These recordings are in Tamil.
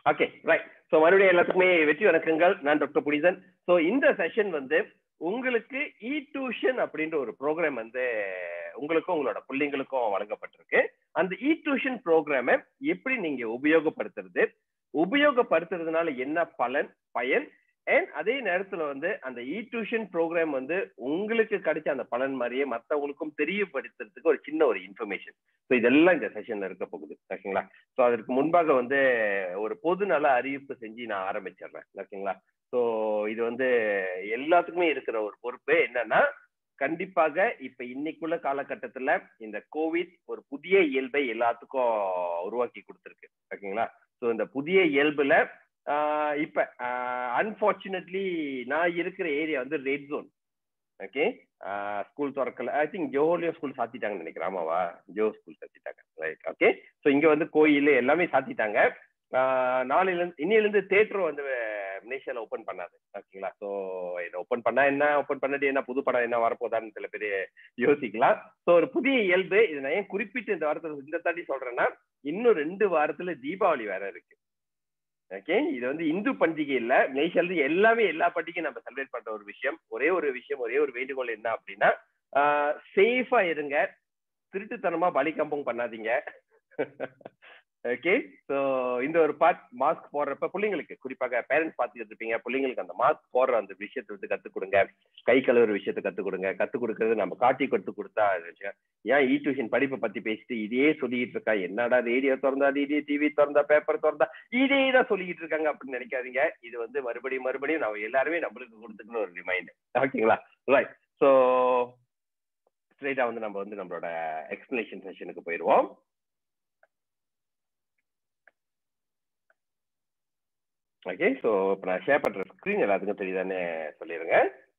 ஓகே ரைட் ஸோ மறுபடியும் எல்லாத்துக்குமே வெற்றி வணக்கங்கள் நான் டாக்டர் புனிதன் ஸோ இந்த செஷன் வந்து உங்களுக்கு இ டியூஷன் அப்படின்ற ஒரு ப்ரோக்ராம் வந்து உங்களுக்கும் உங்களோட பிள்ளைங்களுக்கும் வழங்கப்பட்டிருக்கு அந்த இ டியூஷன் ப்ரோக்ராமை எப்படி நீங்க உபயோகப்படுத்துறது உபயோகப்படுத்துறதுனால என்ன பலன் பயன் அண்ட் அதே நேரத்துல வந்து அந்த இ டியூஷன் ப்ரோக்ராம் வந்து உங்களுக்கு கிடைச்ச அந்த பலன் மாதிரியே மற்றவங்களுக்கும் தெரியப்படுத்துறதுக்கு ஒரு சின்ன ஒரு இன்ஃபர்மேஷன் ஸோ இதெல்லாம் இந்த செஷன்ல இருக்க போகுது ஓகேங்களா ஸோ அதற்கு முன்பாக வந்து ஒரு பொது நல அறிவிப்பு செஞ்சு நான் ஆரம்பிச்சிடுறேன் ஓகேங்களா ஸோ இது வந்து எல்லாத்துக்குமே இருக்கிற ஒரு பொறுப்பு என்னன்னா கண்டிப்பாக இப்ப இன்னைக்குள்ள காலகட்டத்துல இந்த கோவிட் ஒரு புதிய இயல்பை எல்லாத்துக்கும் உருவாக்கி கொடுத்துருக்கு ஓகேங்களா ஸோ இந்த புதிய இயல்புல இப்ப அன்பார்ச்சுனேட்லி நான் இருக்கிற ஏரியா வந்து ரெட் ஜோன் ஓகே ஸ்கூல் திறக்கல ஐ திங்க் ஜோஹோலியோ ஸ்கூல் சாத்திட்டாங்கன்னு நினைக்கிறேன் ஆமாவா ஜோ ஸ்கூல் சாத்திட்டாங்க ரைட் ஓகே ஸோ இங்க வந்து கோயில் எல்லாமே சாத்திட்டாங்க நாளையில இருந்து இன்னையிலேருந்து தேட்டரும் வந்து மலேசியால ஓப்பன் பண்ணாது ஓகேங்களா ஸோ இதை ஓப்பன் பண்ணா என்ன ஓப்பன் பண்ணது என்ன புது படம் என்ன வரப்போதான்னு சில பேர் யோசிக்கலாம் ஸோ ஒரு புதிய இயல்பு இது நான் ஏன் குறிப்பிட்டு இந்த வாரத்தில் இந்த தாண்டி சொல்றேன்னா இன்னும் ரெண்டு வாரத்துல தீபாவளி வேற இருக்கு ஓகே இது வந்து இந்து பண்டிகை இல்ல மலேசியால எல்லாமே எல்லா பண்டிகையும் நம்ம செலிப்ரேட் பண்ற ஒரு விஷயம் ஒரே ஒரு விஷயம் ஒரே ஒரு வேண்டுகோள் என்ன அப்படின்னா சேஃபா இருங்க திருட்டுத்தனமா பலி கம்பம் பண்ணாதீங்க ஓகே ஸோ இந்த ஒரு பார்ட் மாஸ்க் போடுறப்ப பிள்ளைங்களுக்கு குறிப்பாக பேரண்ட்ஸ் பார்த்துட்டு இருப்பீங்க பிள்ளைங்களுக்கு அந்த மாஸ்க் போடுற அந்த விஷயத்தை வந்து கற்றுக் கொடுங்க கை கழுவுற விஷயத்த கற்றுக் கொடுங்க கற்றுக் கொடுக்கறது நம்ம காட்டி கற்றுக் கொடுத்தா ஏன் இ டியூஷன் படிப்பை பத்தி பேசிட்டு இதே சொல்லிட்டு இருக்கா என்னடா ரேடியோ திறந்தா இதே டிவி திறந்தா பேப்பர் திறந்தா இதே தான் சொல்லிக்கிட்டு இருக்காங்க அப்படின்னு நினைக்காதீங்க இது வந்து மறுபடியும் மறுபடியும் நம்ம எல்லாருமே நம்மளுக்கு கொடுத்துக்கணும் ஒரு ரிமைண்டர் ஓகேங்களா ரைட் ஸோ ஸ்ட்ரைட்டா வந்து நம்ம வந்து நம்மளோட எக்ஸ்பிளேஷன் செஷனுக்கு போயிடுவோம் ஓகே ஸோ இப்போ நான் ஷேர் பண்ணுற ஸ்க்ரீன் எல்லாத்துக்கும் தெரியுதானே சொல்லிடுங்க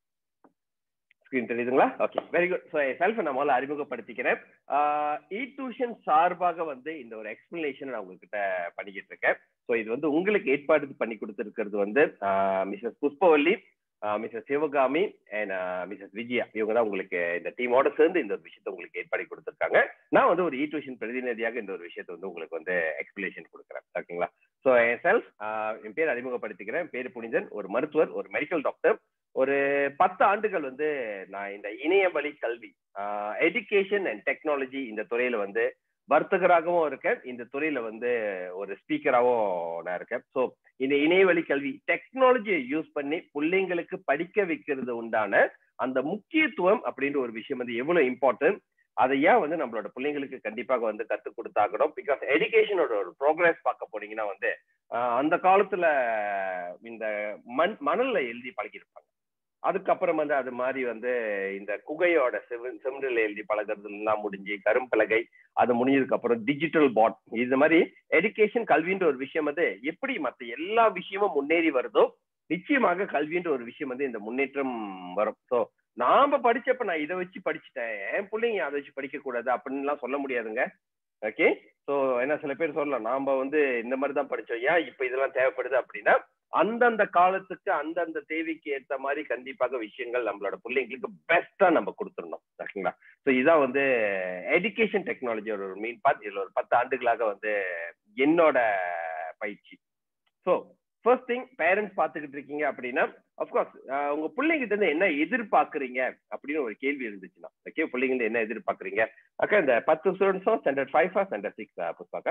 ஸ்க்ரீன் தெரியுதுங்களா ஓகே வெரி குட் ஸோ செல்ஃபை நான் முதல்ல அறிமுகப்படுத்திக்கிறேன் இ டியூஷன் சார்பாக வந்து இந்த ஒரு எக்ஸ்பிளனேஷன் நான் உங்ககிட்ட பண்ணிக்கிட்டு இருக்கேன் ஸோ இது வந்து உங்களுக்கு ஏற்பாடு பண்ணி கொடுத்துருக்கிறது வந்து Mrs Pushpavalli Mrs Sivakami and Mrs Vijaya இவங்க தான் உங்களுக்கு இந்த டீமோட சேர்ந்து இந்த ஒரு விஷயத்தை உங்களுக்கு ஏற்பாடு கொடுத்துருக்காங்க நான் வந்து ஒரு இ டியூஷன் பிரதிநிதியாக இந்த ஒரு விஷயத்தை வந்து உங்களுக்கு வந்து எக்ஸ்பிளேஷன் கொடுக்குறேன் ஓகேங்களா ஸோ என் செல்ஃப் என் பேர் அறிமுகப்படுத்திக்கிறேன் என் பேர் புனிதன் ஒரு மருத்துவர் ஒரு மெடிக்கல் டாக்டர் ஒரு பத்து ஆண்டுகள் வந்து நான் இந்த இணைய வழி கல்வி எஜுகேஷன் அண்ட் டெக்னாலஜி இந்த துறையில வந்து வர்த்தகராகவும் இருக்கேன் இந்த துறையில வந்து ஒரு ஸ்பீக்கராகவும் நான் இருக்கேன் ஸோ இந்த இணையவழி கல்வி டெக்னாலஜியை யூஸ் பண்ணி பிள்ளைங்களுக்கு படிக்க வைக்கிறது உண்டான அந்த முக்கியத்துவம் அப்படின்ற ஒரு விஷயம் வந்து எவ்வளவு இம்பார்ட்டன்ட் அதை ஏன் வந்து நம்மளோட பிள்ளைங்களுக்கு கண்டிப்பாக வந்து கற்றுக் கொடுத்தாகணும் பிகாஸ் எஜுகேஷனோட ஒரு ப்ரோக்ரஸ் பார்க்க போனீங்கன்னா வந்து அந்த காலத்துல இந்த மண் மணல்ல எழுதி பழகிருப்பாங்க அதுக்கப்புறம் வந்து அது மாதிரி வந்து இந்த குகையோட செவன் செவனில் எழுதி பழகிறதுலாம் முடிஞ்சு கரும்பலகை அது முடிஞ்சதுக்கு அப்புறம் டிஜிட்டல் பாட் இது மாதிரி எஜுகேஷன் கல்வின்ற ஒரு விஷயம் வந்து எப்படி மற்ற எல்லா விஷயமும் முன்னேறி வருதோ நிச்சயமாக கல்வின்ற ஒரு விஷயம் வந்து இந்த முன்னேற்றம் வரும் ஸோ நாம படிச்சப்ப நான் இதை வச்சு படிச்சுட்டேன் என் பிள்ளைங்க அதை வச்சு படிக்க கூடாது அப்படின்லாம் சொல்ல முடியாதுங்க ஓகே ஸோ என்ன சில பேர் சொல்லலாம் நாம வந்து இந்த மாதிரி தான் படிச்சோம் ஏன் இப்ப இதெல்லாம் தேவைப்படுது அப்படின்னா அந்தந்த காலத்துக்கு அந்தந்த தேவைக்கு ஏற்ற மாதிரி கண்டிப்பாக விஷயங்கள் நம்மளோட பிள்ளைங்களுக்கு பெஸ்டா நம்ம கொடுத்துடணும் ஓகேங்களா ஸோ இதான் வந்து எஜுகேஷன் டெக்னாலஜியோட ஒரு மீன் பார்ட் இதுல ஒரு பத்து ஆண்டுகளாக வந்து என்னோட பயிற்சி ஸோ ஃபர்ஸ்ட் திங் பேரண்ட்ஸ் பார்த்துக்கிட்டு இருக்கீங்க அப்படின்னா அப்கோர்ஸ் உங்க பிள்ளைங்கிட்ட இருந்து என்ன எதிர்பார்க்குறீங்க அப்படின்னு ஒரு கேள்வி இருந்துச்சுன்னா ஓகே பிள்ளைங்க என்ன எதிர்பார்க்குறீங்க அக்கா இந்த பத்து ஸ்டூடெண்ட்ஸும் ஸ்டாண்டர்ட் ஃபைவ் ஸ்டாண்டர்ட் சிக்ஸ் புஷ்பாக்கா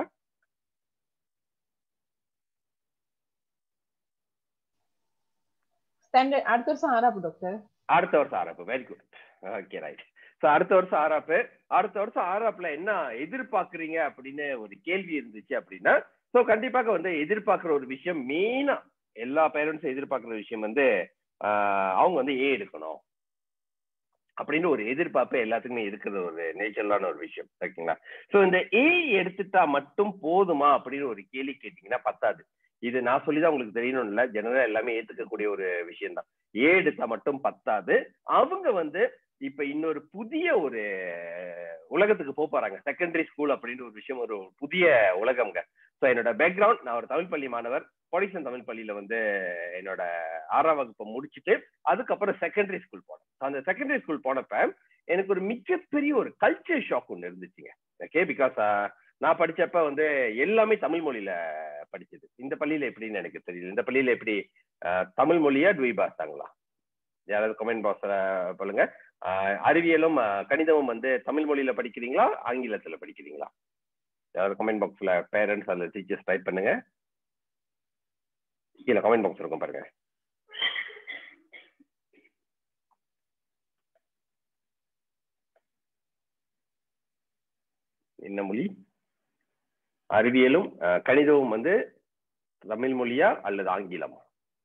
ஸ்டாண்டர்ட் அடுத்த வருஷம் ஆறாப்பு டாக்டர் அடுத்த வருஷம் ஆறாப்பு very good okay right so அடுத்த வருஷம் ஆறாப்பு அடுத்த வருஷம் ஆறாப்புல என்ன எதிர்பார்க்குறீங்க அப்படின்னு ஒரு கேள்வி இருந்துச்சு அப்படின்னா ஸோ கண்டிப்பாக வந்து எதிர்பார்க்குற ஒரு விஷயம் மெயினா எல்லா பேரண்ட்ஸும் எதிர்பார்க்குற விஷயம் வந்து அவங்க வந்து ஏ எடுக்கணும் அப்படின்னு ஒரு எதிர்பார்ப்பு எல்லாத்துக்குமே இருக்கிற ஒரு நேச்சுரலான ஒரு விஷயம் ஓகேங்களா ஸோ இந்த ஏ எடுத்துட்டா மட்டும் போதுமா அப்படின்னு ஒரு கேள்வி கேட்டீங்கன்னா பத்தாது இது நான் சொல்லிதான் உங்களுக்கு தெரியணும் இல்ல ஜெனரலா எல்லாமே ஏத்துக்கக்கூடிய ஒரு விஷயம் தான் ஏ எடுத்தா மட்டும் பத்தாது அவங்க வந்து இப்ப இன்னொரு புதிய ஒரு உலகத்துக்கு போக போறாங்க செகண்டரி ஸ்கூல் அப்படின்ற ஒரு விஷயம் ஒரு புதிய உலகம்ங்க ஸோ என்னோட பேக்ரவுண்ட் நான் ஒரு தமிழ் பள்ளி மாணவர் பொடிசன் தமிழ் பள்ளியில வந்து என்னோட ஆறாம் வகுப்பை முடிச்சுட்டு அதுக்கப்புறம் செகண்டரி ஸ்கூல் போனேன் அந்த செகண்டரி ஸ்கூல் போனப்ப எனக்கு ஒரு மிகப்பெரிய ஒரு கல்ச்சர் ஷாக் ஒன்று இருந்துச்சுங்க ஓகே பிகாஸ் நான் படிச்சப்ப வந்து எல்லாமே தமிழ் மொழியில படிச்சது இந்த பள்ளியில எப்படின்னு எனக்கு தெரியல இந்த பள்ளியில எப்படி அஹ், தமிழ் மொழியா டுய்பாஸாங்களா யாராவது கமெண்ட் பாக்ஸ்ல சொல்லுங்க அஹ், அறிவியலும் அஹ், கணிதமும் வந்து தமிழ் மொழியில படிக்கிறீங்களா ஆங்கிலத்துல படிக்கிறீங்களா யாராவது கமெண்ட் பாக்ஸ்ல பேரண்ட்ஸ் அல்லது டீச்சர்ஸ் டைப் பண்ணுங்க கீழே கமெண்ட் பாக்ஸ் இருக்கும் பாருங்க என்ன மொழி அறிவியலும் அஹ், கணிதமும் வந்து தமிழ் மொழியா அல்லது ஆங்கிலமா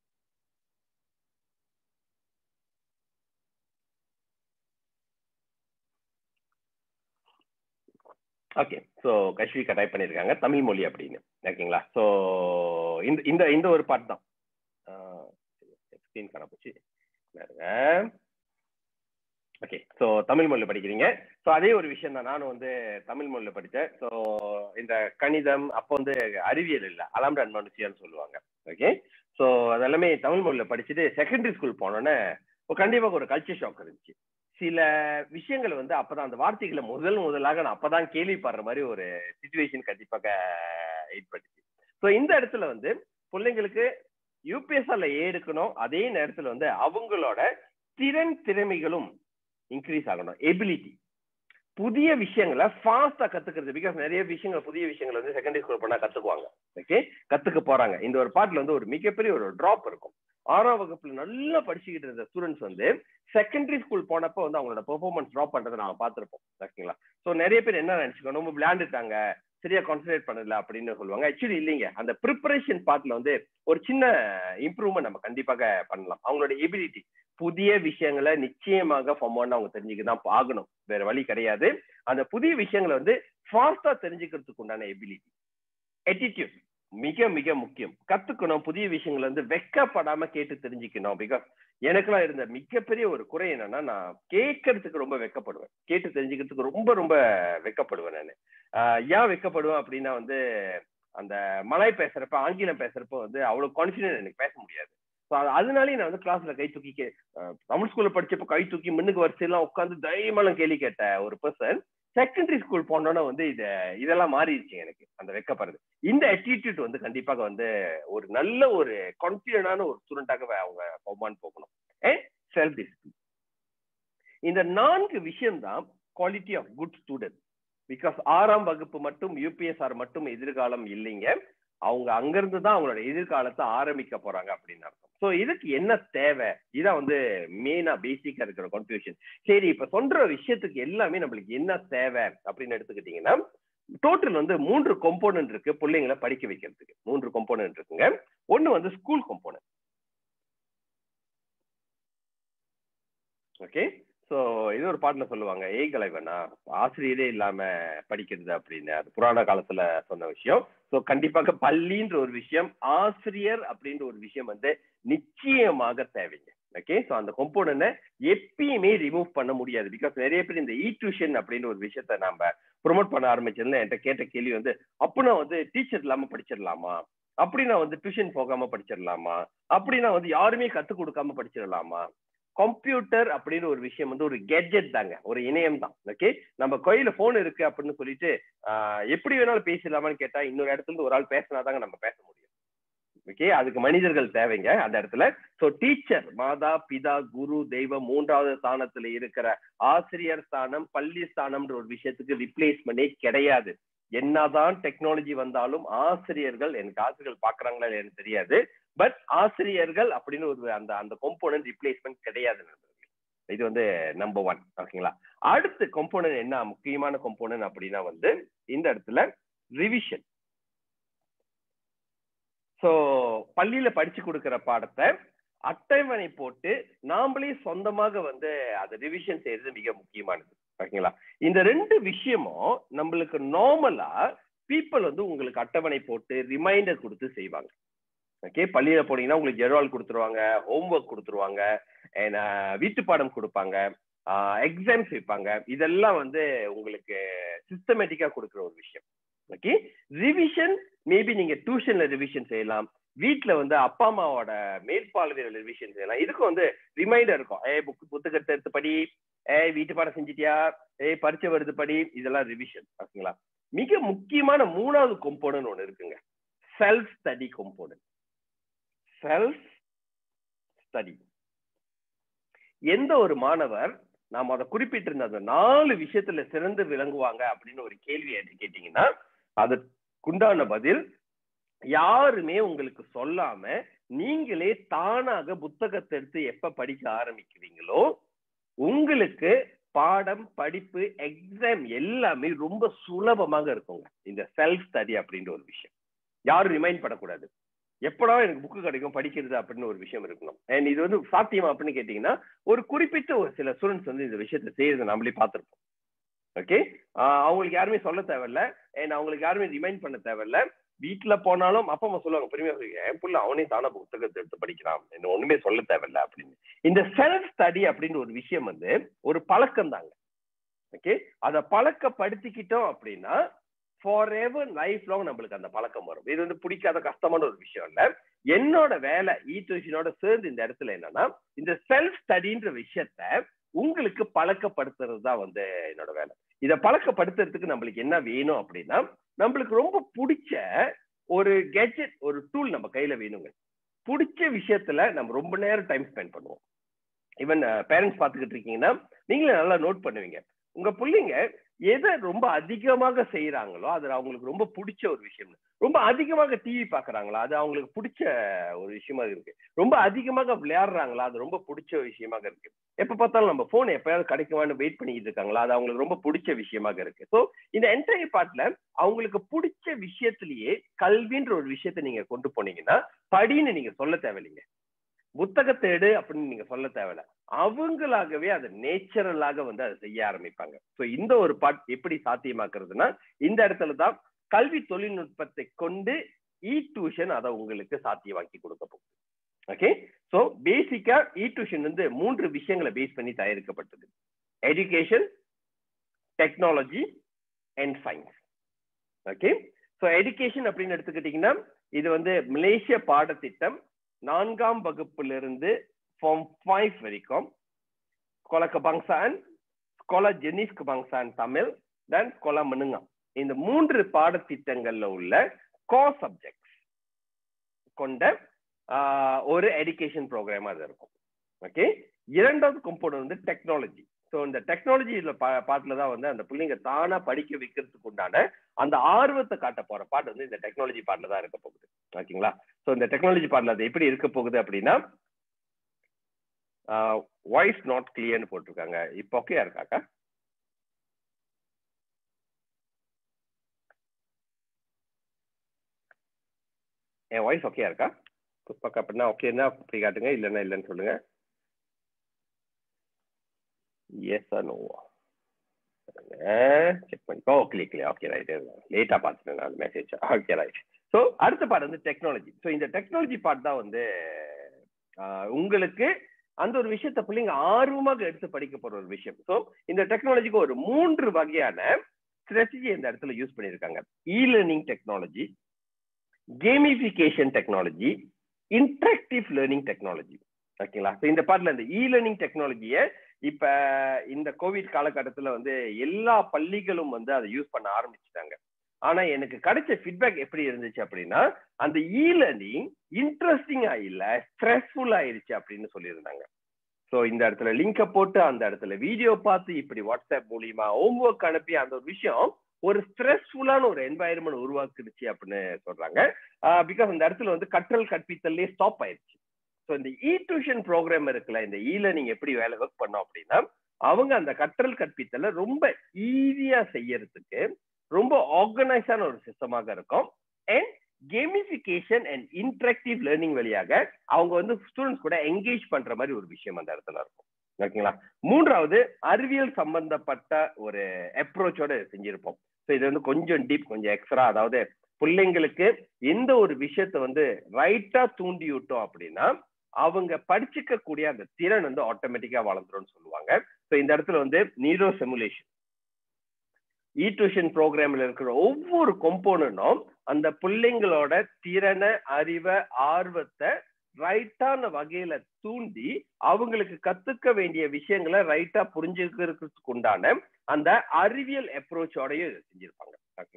ஓகே ஸோ கஷ்விகா டைப் பண்ணியிருக்காங்க தமிழ் மொழி அப்படின்னு ஓகேங்களா ஸோ இந்த இந்த இந்த ஒரு பாட்டு தான் ஸ்க்ரீன் காண போச்சு பாருங்க ஓகே ஸோ தமிழ் மொழியில் படிக்கிறீங்க ஸோ அதே ஒரு விஷயம் தான் நானும் வந்து தமிழ் மொழியில் படித்தேன் ஸோ இந்த கணிதம் அப்போ வந்து அறிவியல் இல்லை அலாம் அண்ட் மனுஷியான்னு சொல்லுவாங்க ஓகே ஸோ அதெல்லாமே தமிழ் மொழியில் படிச்சுட்டு செகண்டரி ஸ்கூல் போனோன்னே கண்டிப்பாக ஒரு கல்ச்சர் ஷாக் இருந்துச்சு சில விஷயங்கள் வந்து அப்பதான் அந்த வார்த்தைகளை முதல் முதலாக நான் அப்பதான் கேள்விப்படுற மாதிரி ஒரு சுச்சுவேஷன் கண்டிப்பாக ஏற்பட்டுச்சு ஸோ இந்த இடத்துல வந்து பிள்ளைங்களுக்கு யூபிஎஸ்ஆர்ல எடுக்கணும் அதே நேரத்துல வந்து அவங்களோட திறன் திறமைகளும் இன்க்ரீஸ் ஆகணும் எபிலிட்டி புதிய விஷயங்களை ஃபாஸ்டா கத்துக்கிறது பிகாஸ் நிறைய விஷயங்கள் புதிய விஷயங்கள் வந்து செகண்டரி ஸ்கூல் பண்ணா கத்துக்குவாங்க ஓகே கத்துக்க போறாங்க இந்த ஒரு பாட்டுல வந்து ஒரு மிகப்பெரிய ஒரு டிராப் இருக்கும் ஆறாம் வகுப்புல நல்லா படிச்சுக்கிட்டு இருந்த ஸ்டூடெண்ட்ஸ் வந்து செகண்டரி ஸ்கூல் போனப்போ வந்து அவங்களோட பெர்ஃபார்மன்ஸ் ட்ராப் பண்றதை நாம பார்த்திருப்போம் ஓகேங்களா ஸோ நிறைய பேர் என்ன நினைச்சுக்கோ ரொம்ப விளையாண்டுட்டாங்க சரியா கான்சன்ட்ரேட் பண்ணல அப்படின்னு சொல்லுவாங்க ஆக்சுவலி இல்லைங்க அந்த ப்ரிப்பரேஷன் பார்ட்ல வந்து ஒரு சின்ன இம்ப்ரூவ்மெண்ட் நம்ம கண்டிப்பாக பண்ணலாம் அவங்களோட எபிலிட்டி புதிய விஷயங்களை நிச்சயமாக ஃபார்ம் ஒன் அவங்க தெரிஞ்சுக்க தான் ஆகணும் வேற வழி கிடையாது அந்த புதிய விஷயங்களை வந்து ஃபாஸ்டா தெரிஞ்சுக்கிறதுக்கு உண்டான எபிலிட்டி attitude மிக மிக முக்கியம் கத்துக்கணும் புதிய விஷயங்களை வந்து வெக்கப்படாம கேட்டு தெரிஞ்சுக்கணும் பிகாஸ் எனக்கெல்லாம் இருந்த மிகப்பெரிய ஒரு குறை என்னன்னா நான் கேட்கறதுக்கு ரொம்ப வெக்கப்படுவேன் கேட்டு தெரிஞ்சுக்கிறதுக்கு ரொம்ப ரொம்ப வெக்கப்படுவேன் நான் ஏன் வெக்கப்படுவேன் அப்படின்னா வந்து அந்த மலாய் பேசுறப்ப ஆங்கிலம் பேசுறப்ப வந்து அவ்வளவு கான்பிடன்ட் எனக்கு பேச முடியாது ஸோ அதனாலேயே நான் வந்து கிளாஸ்ல கை தூக்கி கே அஹ் தமிழ் ஸ்கூல்ல படிச்சப்ப கை தூக்கி முன்னுக்கு வரிசையெல்லாம் உட்காந்து தைரியமெல்லாம் கேள்வி கேட்ட ஒரு பர்சன் செகண்டரி ஸ்கூல் போனோன்னா வந்து இத இதெல்லாம் மாறிடுச்சு எனக்கு அந்த வெக்கப்படுறது இந்த attitude வந்து கண்டிப்பாக வந்து ஒரு நல்ல ஒரு கான்பிடண்டான ஒரு ஸ்டூடெண்டாக அவங்க பவுமான் போகணும் அண்ட் செல்ஃப் டிசிப்ளின் இந்த நான்கு விஷயம்தான் quality of good student because ஆறாம் வகுப்பு மட்டும் யூபிஎஸ்ஆர் மட்டும் எதிர்காலம் இல்லைங்க அவங்க அங்கிருந்து தான் அவங்களோட எதிர்காலத்தை ஆரம்பிக்க போறாங்க அப்படின்னு அர்த்தம் ஸோ இதுக்கு என்ன தேவை இதான் வந்து மெயினா பேசிக்கா இருக்கிற கன்ஃபியூஷன் சரி இப்ப சொல்ற விஷயத்துக்கு எல்லாமே நம்மளுக்கு என்ன தேவை அப்படின்னு எடுத்துக்கிட்டீங்கன்னா டோட்டல் வந்து மூன்று கொம்போனன்ட் இருக்கு பிள்ளைங்களை படிக்க வைக்கிறதுக்கு மூன்று கொம்போனன்ட் இருக்குங்க ஒன்னு வந்து ஸ்கூல் கொம்போனன்ட் ஓகே ஸோ இது ஒரு பாட்டுல சொல்லுவாங்க ஏய் கலைவனா ஆசிரியரே இல்லாம படிக்கிறது அப்படின்னு அது புராண காலத்துல சொன்ன விஷயம் ஸோ கண்டிப்பாக பள்ளின்ற ஒரு விஷயம் ஆசிரியர் அப்படின்ற ஒரு விஷயம் வந்து நிச்சயமாக தேவைங்க ஓகே ஸோ அந்த கொம்போனன்ட்டை எப்பயுமே ரிமூவ் பண்ண முடியாது பிகாஸ் நிறைய பேர் இந்த இ டியூஷன் அப்படின்ற ஒரு விஷயத்த நம்ம ப்ரொமோட் பண்ண ஆரம்பிச்சதுல என்கிட்ட கேட்ட கேள்வி வந்து அப்படின்னா வந்து டீச்சர் இல்லாம படிச்சிடலாமா அப்படின்னா வந்து டியூஷன் போகாம படிச்சிடலாமா அப்படின்னா வந்து யாருமே கத்துக் கொடுக்காம படிச்சிடலாமா கம்ப்யூட்டர் அப்படின்னு ஒரு விஷயம் வந்து ஒரு கெட்ஜெட் தாங்க ஒரு இணையம் தான் ஓகே நம்ம கையில போன் இருக்கு அப்படின்னு சொல்லிட்டு ஆஹ் எப்படி வேணாலும் பேசலாமான்னு கேட்டா இன்னொரு இடத்துல இருந்து ஒரு ஆள் பேசினாதாங்க நம்ம பேச முடியும் ஓகே அதுக்கு மனிதர்கள் தேவைங்க அந்த இடத்துல சோ டீச்சர் மாதா பிதா குரு தெய்வம் மூன்றாவது ஸ்தானத்துல இருக்கிற ஆசிரியர் ஸ்தானம் பள்ளி ஸ்தானம்ன்ற ஒரு விஷயத்துக்கு ரிப்ளேஸ்மெண்டே கிடையாது என்னதான் டெக்னாலஜி வந்தாலும் ஆசிரியர்கள் எனக்கு ஆசிரியர்கள் பாக்குறாங்களா எனக்கு தெரியாது பட் ஆசிரியர்கள் அப்படின்னு ஒரு அந்த அந்த கொம்போனன்ட் ரிப்ளேஸ்மெண்ட் கிடையாது நண்பர்களே இது வந்து நம்பர் ஒன் ஓகேங்களா அடுத்த கொம்போனன்ட் என்ன முக்கியமான கொம்போனன்ட் அப்படின்னா வந்து இந்த இடத்துல ரிவிஷன் ஸோ பள்ளியில படிச்சு கொடுக்கிற பாடத்தை அட்டவணை போட்டு நாமளே சொந்தமாக வந்து அதை ரிவிஷன் செய்யறது மிக முக்கியமானது ஓகேங்களா இந்த ரெண்டு விஷயமும் நம்மளுக்கு நார்மலா பீப்புள் வந்து உங்களுக்கு அட்டவணை போட்டு ரிமைண்டர் கொடுத்து செய்வாங்க ஓகே பள்ளியில போனீங்கன்னா உங்களுக்கு ஜெர்வால் கொடுத்துருவாங்க ஹோம்ஒர்க் கொடுத்துருவாங்க வீட்டு பாடம் கொடுப்பாங்க எக்ஸாம்ஸ் வைப்பாங்க இதெல்லாம் வந்து உங்களுக்கு சிஸ்டமேட்டிக்கா கொடுக்குற ஒரு விஷயம் ஓகே ரிவிஷன் மேபி நீங்க டியூஷன்ல ரிவிஷன் செய்யலாம் வீட்டுல வந்து அப்பா அம்மாவோட மேற்பார்வையில ரிவிஷன் செய்யலாம் இதுக்கு வந்து ரிமைண்டர் இருக்கும் ஏ புக் புத்தகத்தை எடுத்து படி ஏ வீட்டு பாடம் செஞ்சிட்டியா ஏ பரிச்சை வருது படி இதெல்லாம் ரிவிஷன் ஓகேங்களா மிக முக்கியமான மூணாவது கொம்போனன்ட் ஒன்று இருக்குங்க self study component self study எந்த ஒரு மாணவர் நாம் அதை குறிப்பிட்டிருந்த அந்த நாலு விஷயத்துல சிறந்து விளங்குவாங்க அப்படின்னு ஒரு கேள்வி கேட்டீங்கன்னா அதுக்குண்டான பதில் யாருமே உங்களுக்கு சொல்லாம நீங்களே தானாக புத்தகத்தை எடுத்து எப்ப படிக்க ஆரம்பிக்கிறீங்களோ உங்களுக்கு பாடம் படிப்பு எக்ஸாம் எல்லாமே ரொம்ப சுலபமாக இருக்குங்க இந்த செல்ஃப் ஸ்டடி அப்படின்ற ஒரு விஷயம் யாரும் ரிமைண்ட் பண்ணக்கூடாது எப்படா எனக்கு புக்கு கிடைக்கும் படிக்கிறது அப்படின்னு ஒரு விஷயம் இருக்கணும் அண்ட் இது வந்து சாத்தியமா அப்படின்னு கேட்டீங்கன்னா ஒரு குறிப்பிட்ட ஒரு சில ஸ்டூடெண்ட்ஸ் வந்து இந்த விஷயத்தை செய்யறதை நம்மளே பார்த்துருப்போம் ஓகே அவங்களுக்கு யாருமே சொல்ல தேவையில்ல அண்ட் அவங்களுக்கு யாருமே ரிமைண்ட் பண்ண தேவையில்ல வீட்டுல போனாலும் அப்பா அம்மா சொல்லுவாங்க பெருமையா என் புள்ள அவனே தானே புத்தகத்தை எடுத்து படிக்கிறான் என்ன ஒண்ணுமே சொல்ல தேவையில்ல அப்படின்னு இந்த செல்ஃப் ஸ்டடி அப்படின்ற ஒரு விஷயம் வந்து ஒரு பழக்கம் தாங்க ஓகே அதை பழக்கப்படுத்திக்கிட்டோம் அப்படின்னா ஃபார் எவர் லைஃப் லாங் நம்மளுக்கு அந்த பழக்கம் வரும் இது வந்து பிடிக்காத கஷ்டமான ஒரு விஷயம் இல்ல என்னோட வேலை ஈட்டுவிஷனோட சேர்ந்து இந்த இடத்துல என்னன்னா இந்த செல்ஃப் ஸ்டடின்ற விஷயத்த உங்களுக்கு பழக்கப்படுத்துறது தான் வந்து என்னோட வேலை இதை பழக்கப்படுத்துறதுக்கு நம்மளுக்கு என்ன வேணும் அப்படின்னா நம்மளுக்கு ரொம்ப பிடிச்ச ஒரு கேஜெட் ஒரு டூல் நம்ம கையில வேணுங்க பிடிச்ச விஷயத்துல நம்ம ரொம்ப நேரம் டைம் ஸ்பெண்ட் பண்ணுவோம் ஈவன் பேரண்ட்ஸ் பார்த்துக்கிட்டு இருக்கீங்கன்னா நீங்களே நல்லா நோட் பண்ணுவீங்க உங்க பிள்ளைங்க எதை ரொம்ப அதிகமாக செய்யறாங்களோ அது அவங்களுக்கு ரொம்ப பிடிச்ச ஒரு விஷயம் ரொம்ப அதிகமாக டிவி பாக்குறாங்களா அது அவங்களுக்கு பிடிச்ச ஒரு விஷயமா இருக்கு ரொம்ப அதிகமாக விளையாடுறாங்களா அது ரொம்ப பிடிச்ச விஷயமாக இருக்கு எப்ப பார்த்தாலும் நம்ம போன் எப்பயாவது கிடைக்குமான்னு வெயிட் பண்ணிட்டு இருக்காங்களா அது அவங்களுக்கு ரொம்ப பிடிச்ச விஷயமாக இருக்கு ஸோ இந்த என்டையர் பார்ட்ல அவங்களுக்கு பிடிச்ச விஷயத்திலேயே கல்வின்ற ஒரு விஷயத்த நீங்க கொண்டு போனீங்கன்னா படின்னு நீங்க சொல்ல தேவையில்லைங்க புத்தகத்தை எடு அப்படின்னு நீங்க சொல்ல தேவையில்ல அவங்களாகவே அதை நேச்சுரலாக வந்து அதை செய்ய ஆரம்பிப்பாங்க ஸோ இந்த ஒரு பாட் எப்படி சாத்தியமாக்குறதுன்னா இந்த இடத்துல தான் கல்வி தொழில்நுட்பத்தை கொண்டு இ டியூஷன் அதை உங்களுக்கு சாத்தியமாக்கி கொடுக்க போகுது ஓகே ஸோ பேசிக்கா இ டியூஷன் வந்து மூன்று விஷயங்களை பேஸ் பண்ணி தயாரிக்கப்பட்டது education technology and science okay so education அப்படின்னு எடுத்துக்கிட்டீங்கன்னா இது வந்து மலேசிய பாடத்திட்டம் நான்காம் வகுப்பிலிருந்து ஃபார்ம் ஃபைவ் வரைக்கும் ஸ்கோலா கபாங்சான் ஸ்கோலா ஜெனிஸ் கபாங்சான் தமிழ் தென் ஸ்கோலா மனுங்கா இந்த மூன்று பாடத்திட்டங்கள்ல உள்ள கோ சப்ஜெக்ட்ஸ் கொண்ட ஒரு எஜுகேஷன் ப்ரோக்ராம் அது இருக்கும் ஓகே இரண்டாவது கம்போனன்ட் வந்து டெக்னாலஜி ஸோ இந்த டெக்னாலஜியில பாட்டுல தான் வந்து அந்த பிள்ளைங்க தானா படிக்க வைக்கிறதுக்கு உண்டான அந்த ஆர்வத்தை காட்ட போற பாட்டு வந்து இந்த டெக்னாலஜி பாட்டுல தான் இருக்க போகுது ஓகேங்களா ஸோ இந்த டெக்னாலஜி பாட்டுல அது எப்படி இருக்க போகுது அப்படின்னா வாய்ஸ் நாட் கிளியர்னு போட்டிருக்காங்க இப்போ ஓகேயா இருக்காக்கா என் வாய்ஸ் ஓகேயா இருக்கா புஷ்பாக்கா அப்படின்னா ஓகேன்னா அப்படி காட்டுங்க இல்லைன்னா இல்லைன்னு சொல்லுங்க எஸ் நோவா செக் பண்ணி ஓ கிளிக் ஓகே ரைட் லேட்டா பார்த்துட்டேன் நான் மெசேஜ் ஓகே ரைட் ஸோ அடுத்த பார்ட் வந்து டெக்னாலஜி ஸோ இந்த டெக்னாலஜி பார்ட் தான் வந்து உங்களுக்கு அந்த ஒரு விஷயத்த பிள்ளைங்க ஆர்வமாக எடுத்து படிக்க போற ஒரு விஷயம் ஸோ இந்த டெக்னாலஜிக்கு ஒரு மூன்று வகையான ஸ்ட்ராட்டஜி இந்த இடத்துல யூஸ் பண்ணியிருக்காங்க e learning technology gamification technology interactive learning technology ஓகேங்களா ஸோ இந்த பார்ட்ல இந்த இ லேர்னிங் டெக்னாலஜியை இப்ப இந்த கோவிட் காலகட்டத்துல வந்து எல்லா பள்ளிகளும் வந்து அதை யூஸ் பண்ண ஆரம்பிச்சுட்டாங்க ஆனா எனக்கு கிடைச்ச ஃபீட்பேக் எப்படி இருந்துச்சு அப்படின்னா அந்த இ லேர்னிங் இன்ட்ரெஸ்டிங்கா இல்ல ஸ்ட்ரெஸ்ஃபுல் ஆயிருச்சு அப்படின்னு சொல்லியிருந்தாங்க ஸோ இந்த இடத்துல லிங்கை போட்டு அந்த இடத்துல வீடியோ பார்த்து இப்படி வாட்ஸ்அப் மூலியமா ஹோம்ஒர்க் அனுப்பி அந்த ஒரு விஷயம் ஒரு ஸ்ட்ரெஸ்ஃபுல்லான ஒரு என்வாயர்மெண்ட் உருவாக்குடுச்சு அப்படின்னு சொல்றாங்க பிகாஸ் அந்த இடத்துல வந்து கற்றல் கற்பித்தல்லே ஸ்டாப் ஆயிருச்சு ஸோ இந்த இ டியூஷன் ப்ரோக்ராம் இருக்குல்ல இந்த இ லேர்னிங் எப்படி வேலை ஒர்க் பண்ணோம் அப்படின்னா அவங்க அந்த கற்றல் கற்பித்தலை ரொம்ப ஈஸியா செய்யறதுக்கு ரொம்ப ஆர்கனைஸான ஒரு சிஸ்டமாக இருக்கும் and gamification and interactive learning வழியாக அவங்க வந்து ஸ்டூடெண்ட்ஸ் கூட என்கேஜ் பண்ற மாதிரி ஒரு விஷயம் அந்த இடத்துல இருக்கும் ஓகேங்களா மூன்றாவது அறிவியல் சம்பந்தப்பட்ட ஒரு அப்ரோச்சோட செஞ்சிருப்போம் ஸோ இது வந்து கொஞ்சம் டீப் கொஞ்சம் எக்ஸ்ட்ரா அதாவது பிள்ளைங்களுக்கு எந்த ஒரு விஷயத்த வந்து ரைட்டா தூண்டி விட்டோம் அப்படின்னா அவங்க படிச்சுக்க கூடிய அந்த திறன் வந்து ஆட்டோமேட்டிக்கா வளர்ந்துரும்னு சொல்லுவாங்க ஸோ இந்த இடத்துல வந்து நீரோ செமுலேஷன் இ டியூஷன் ப்ரோக்ராம்ல இருக்கிற ஒவ்வொரு கொம்போனனும் அந்த பிள்ளைங்களோட திறனை அறிவை ஆர்வத்தை ரைட்டான வகையில தூண்டி அவங்களுக்கு கத்துக்க வேண்டிய விஷயங்களை ரைட்டா புரிஞ்சுக்கிறதுக்கு உண்டான அந்த அறிவியல் அப்ரோச்சோடய செஞ்சிருப்பாங்க ஓகேங்களா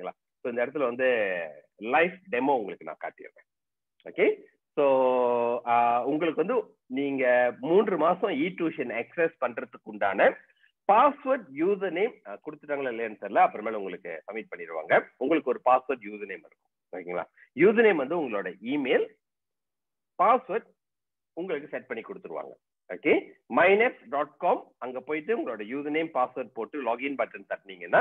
ஸோ இந்த இடத்துல வந்து லைஃப் டெமோ உங்களுக்கு நான் காட்டிடுறேன் ஓகே ஸோ உங்களுக்கு வந்து நீங்க மூன்று மாசம் இ டியூஷன் எக்ஸஸ் பண்றதுக்கு உண்டான பாஸ்வேர்ட் யூசர் நேம் கொடுத்துட்டாங்களா இல்லையான்னு தெரியல அப்புறமேல உங்களுக்கு சப்மிட் பண்ணிடுவாங்க உங்களுக்கு ஒரு பாஸ்வேர்ட் யூசர் நேம் இருக்கும் ஓகேங்களா யூசர் நேம் வந்து உங்களோட இமெயில் பாஸ்வேர்ட் உங்களுக்கு செட் பண்ணி கொடுத்துருவாங்க ஓகே மைனஸ் டாட் காம் அங்க போயிட்டு உங்களோட யூசர் நேம் பாஸ்வேர்ட் போட்டு லாகின் பட்டன் தட்டினீங்கன்னா